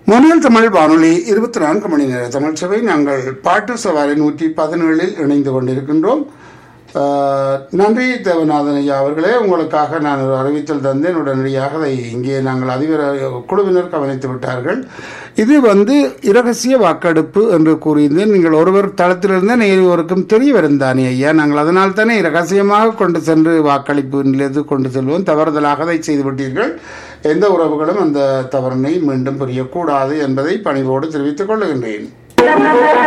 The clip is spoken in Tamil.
மொழியல் தமிழ் வானொலி இருபத்தி நான்கு மணி நேர தமிழ் சபை நாங்கள் பாட்டு சவாரி நூற்றி பதினேழில் இணைந்து கொண்டிருக்கின்றோம் ஆஹ், நன்றி தேவநாதன் ஐயா அவர்களே உங்களுக்காக நான் ஒரு அறிவித்தல் தந்தேன் உடனடியாக அதை இங்கே நாங்கள் அதிபர் குழுவினர் கவனித்து விட்டார்கள் இது வந்து இரகசிய வாக்கெடுப்பு என்று கூறியிருந்தேன் நீங்கள் ஒருவர் தளத்திலிருந்து நேருவருக்கும் தெரிய வருந்தானே ஐயா நாங்கள் அதனால் தானே ரகசியமாக கொண்டு சென்று வாக்களிப்பு நிலையத்து கொண்டு செல்வோம் தவறுதலாக அதை செய்துவிட்டீர்கள் எந்த உறவுகளும் அந்த தவறினை மீண்டும் புரியக்கூடாது என்பதை பணிவோடு தெரிவித்துக் கொள்ளுகின்றேன்